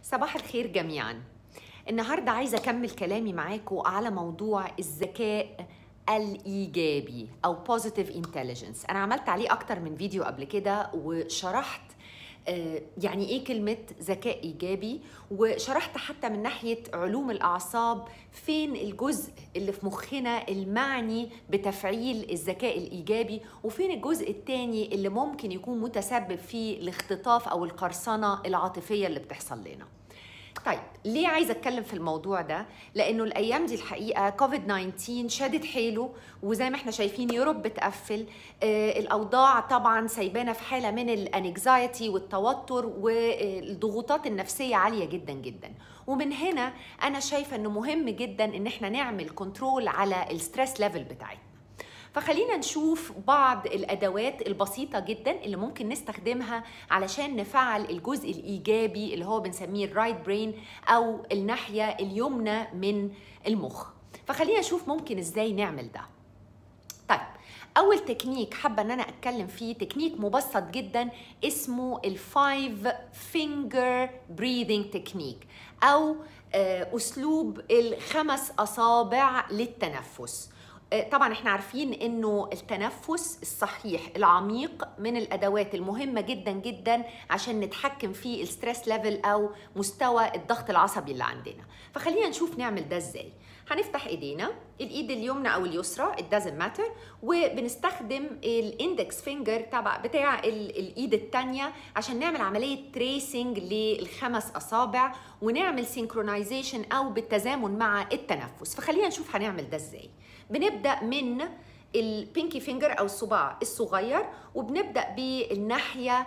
صباح الخير جميعا النهاردة عايزة أكمل كلامي معاكم على موضوع الذكاء الإيجابي أو positive intelligence أنا عملت عليه أكتر من فيديو قبل كده وشرحت آه، يعني ايه كلمة ذكاء ايجابي وشرحت حتى من ناحية علوم الاعصاب فين الجزء اللي في مخنا المعني بتفعيل الذكاء الايجابي وفين الجزء التاني اللي ممكن يكون متسبب في الاختطاف او القرصنة العاطفية اللي بتحصل لنا طيب ليه عايزه اتكلم في الموضوع ده لانه الايام دي الحقيقه كوفيد 19 شادت حيله وزي ما احنا شايفين يوروب بتقفل آه الاوضاع طبعا سايبانا في حاله من الانكزايتي والتوتر والضغوطات النفسيه عاليه جدا جدا ومن هنا انا شايفه انه مهم جدا ان احنا نعمل كنترول على الستريس ليفل بتاعتنا فخلينا نشوف بعض الادوات البسيطه جدا اللي ممكن نستخدمها علشان نفعل الجزء الايجابي اللي هو بنسميه الرايت برين او الناحيه اليمنى من المخ فخلينا نشوف ممكن ازاي نعمل ده طيب اول تكنيك حابه ان انا اتكلم فيه تكنيك مبسط جدا اسمه الفايف فينجر بريذنج تكنيك او اسلوب الخمس اصابع للتنفس طبعا احنا عارفين انه التنفس الصحيح العميق من الادوات المهمه جدا جدا عشان نتحكم في الستريس ليفل او مستوى الضغط العصبي اللي عندنا فخلينا نشوف نعمل ده ازاي هنفتح ايدينا الايد اليمنى او اليسرى it doesn't matter وبنستخدم الاندكس فينجر تبع بتاع الايد الثانيه عشان نعمل عمليه تريسنج للخمس اصابع ونعمل سينكرونايزيشن او بالتزامن مع التنفس فخلينا نشوف هنعمل ده ازاي بنبدا من البينكي فينجر او الصباع الصغير وبنبدا بالناحيه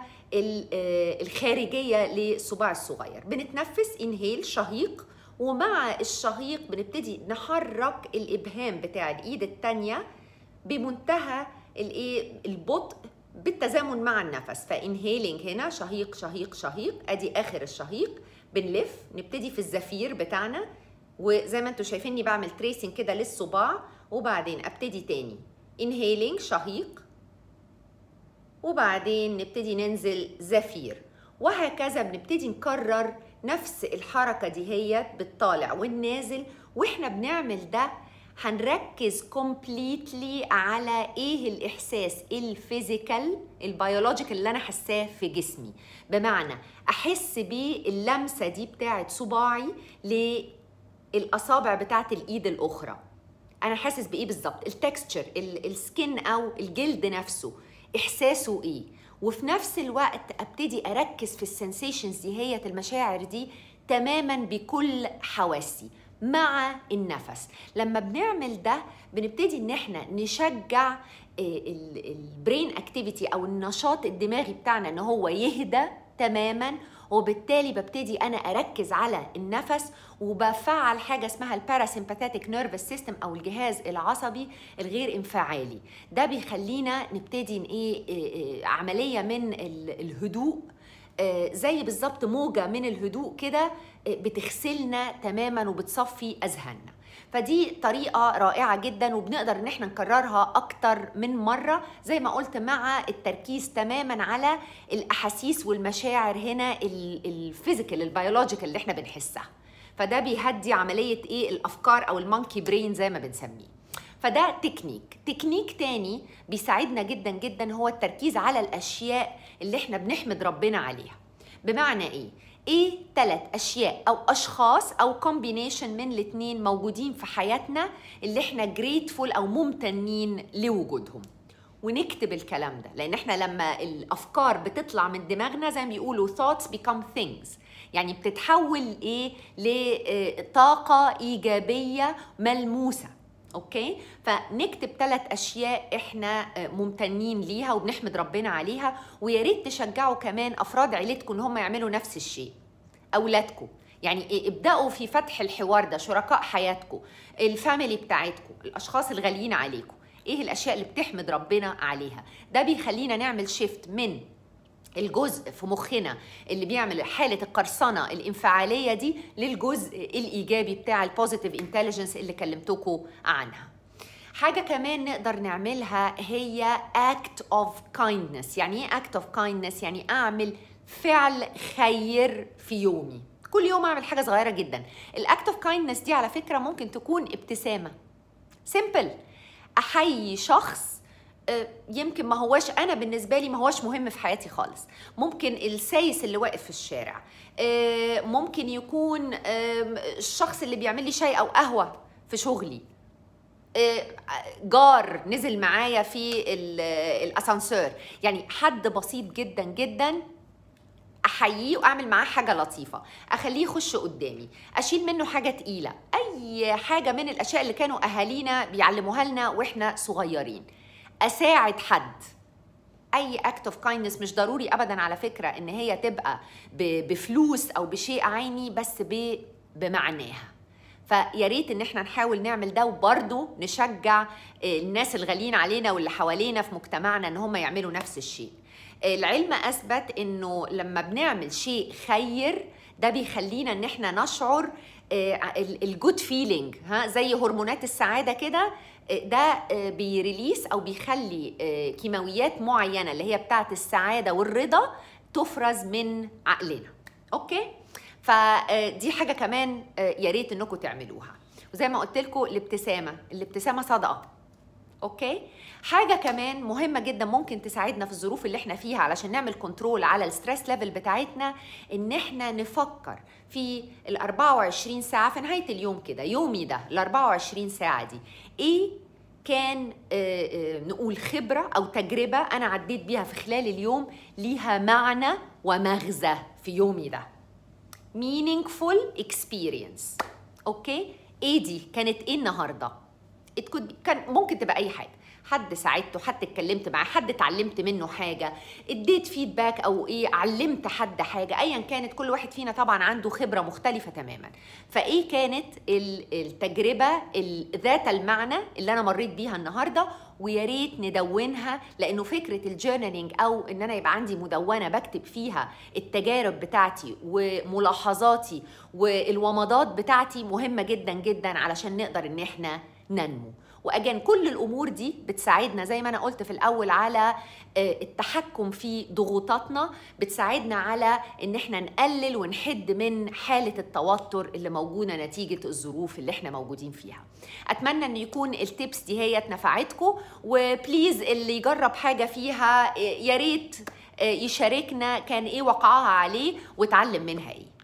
الخارجيه للصباع الصغير بنتنفس انهيل شهيق ومع الشهيق بنبتدي نحرك الابهام بتاع الايد الثانيه بمنتهى الايه البطء بالتزامن مع النفس فانهيلينج هنا شهيق شهيق شهيق ادي اخر الشهيق بنلف نبتدي في الزفير بتاعنا وزي ما انتم شايفيني بعمل تريسنج كده للصباع وبعدين ابتدي تاني انهيلينج شهيق وبعدين نبتدي ننزل زفير وهكذا بنبتدي نكرر نفس الحركة دي هي بالطالع والنازل واحنا بنعمل ده هنركز كومبليتلي على ايه الاحساس الفيزيكال البيولوجيكال اللي انا حاساه في جسمي بمعنى احس باللمسه دي بتاعه صباعي للاصابع بتاعه الايد الاخرى انا حاسس بايه بالظبط التكستشر السكين او الجلد نفسه احساسه ايه وفي نفس الوقت ابتدي اركز في السنسيشنز دي هي المشاعر دي تماما بكل حواسي مع النفس لما بنعمل ده بنبتدي ان احنا نشجع البرين اكتيفيتي او النشاط الدماغي بتاعنا ان هو يهدى تماما وبالتالي ببتدي انا اركز على النفس وبفعل حاجه اسمها الباراسمباثيك نيرفس سيستم او الجهاز العصبي الغير انفعالي ده بيخلينا نبتدي ايه عمليه من الهدوء زي بالظبط موجه من الهدوء كده بتغسلنا تماما وبتصفي اذهاننا فدي طريقة رائعة جدا وبنقدر ان احنا نكررها اكتر من مرة زي ما قلت مع التركيز تماما على الاحاسيس والمشاعر هنا الفيزيكال البيولوجيكال اللي احنا بنحسها فده بيهدي عملية ايه الافكار او المونكي برين زي ما بنسميه فده تكنيك تكنيك تاني بيساعدنا جدا جدا هو التركيز على الاشياء اللي احنا بنحمد ربنا عليها بمعنى ايه ايه ثلاث اشياء او اشخاص او كومبينيشن من الاثنين موجودين في حياتنا اللي احنا جريتفول او ممتنين لوجودهم ونكتب الكلام ده لان احنا لما الافكار بتطلع من دماغنا زي ما بيقولوا thoughts become things يعني بتتحول ايه لطاقه ايجابيه ملموسه اوكي فنكتب ثلاث اشياء احنا ممتنين ليها وبنحمد ربنا عليها ويا ريت تشجعوا كمان افراد عيلتكم ان هم يعملوا نفس الشيء اولادكم يعني إيه ابداوا في فتح الحوار ده شركاء حياتكم الفاميلي بتاعتكم الاشخاص الغاليين عليكم ايه الاشياء اللي بتحمد ربنا عليها ده بيخلينا نعمل شيفت من الجزء في مخنا اللي بيعمل حالة القرصنة الانفعالية دي للجزء الإيجابي بتاع البوزيتيف انتليجنس اللي كلمتكم عنها حاجة كمان نقدر نعملها هي act of kindness يعني ايه act of kindness يعني أعمل فعل خير في يومي كل يوم اعمل حاجه صغيره جدا الاكت اوف كايندنس دي على فكره ممكن تكون ابتسامه سيمبل احيي شخص آه، يمكن ما هواش انا بالنسبه لي ما هواش مهم في حياتي خالص ممكن السايس اللي واقف في الشارع آه، ممكن يكون آم، الشخص اللي بيعمل لي شاي او قهوه في شغلي آه، جار نزل معايا في ال- الاسانسير يعني حد بسيط جدا جدا احييه واعمل معاه حاجه لطيفه اخليه يخش قدامي اشيل منه حاجه تقيله اي حاجه من الاشياء اللي كانوا اهالينا بيعلموها لنا واحنا صغيرين اساعد حد اي اكت اوف كايندنس مش ضروري ابدا على فكره ان هي تبقى ب- بفلوس او بشيء عيني بس ب- بمعناها فيا ريت ان احنا نحاول نعمل ده وبرضه نشجع الناس الغاليين علينا واللي حوالينا في مجتمعنا ان هم يعملوا نفس الشيء العلم اثبت انه لما بنعمل شيء خير ده بيخلينا ان احنا نشعر الجود فيلينج ها زي هرمونات السعاده كده آه، ده آه، بيريليس او بيخلي آه، كيماويات معينه اللي هي بتاعه السعاده والرضا تفرز من عقلنا اوكي فدي حاجه كمان آه، يا ريت انكم تعملوها وزي ما قلت لكم الابتسامه الابتسامه صدقه اوكي حاجه كمان مهمه جدا ممكن تساعدنا في الظروف اللي احنا فيها علشان نعمل كنترول على الستريس ليفل بتاعتنا ان احنا نفكر في ال 24 ساعه في نهايه اليوم كده يومي ده ال 24 ساعه دي ايه كان آه، آه، نقول خبره او تجربه انا عديت بيها في خلال اليوم ليها معنى ومغزى في يومي ده meaningful experience اوكي ايه دي كانت ايه النهارده it could be- كان ممكن تبقى اي حاجه حد ساعدته حد اتكلمت معاه حد اتعلمت منه حاجه اديت فيدباك او ايه علمت حد حاجه ايا كانت كل واحد فينا طبعا عنده خبره مختلفه تماما فايه كانت ال- التجربه ال- ذات المعنى اللي انا مريت بيها النهارده ويا ريت ندونها لانه فكره الجورنالينج او ان انا يبقى عندي مدونه بكتب فيها التجارب بتاعتي وملاحظاتي والومضات بتاعتي مهمه جدا جدا علشان نقدر ان احنا ننمو واجان كل الامور دي بتساعدنا زي ما انا قلت في الاول على آه، التحكم في ضغوطاتنا بتساعدنا على ان احنا نقلل ونحد من حاله التوتر اللي موجوده نتيجه الظروف اللي احنا موجودين فيها اتمنى ان يكون التيبس دي هي نفعتكم وبليز اللي يجرب حاجه فيها آه، يا ريت آه، يشاركنا كان ايه وقعها عليه واتعلم منها ايه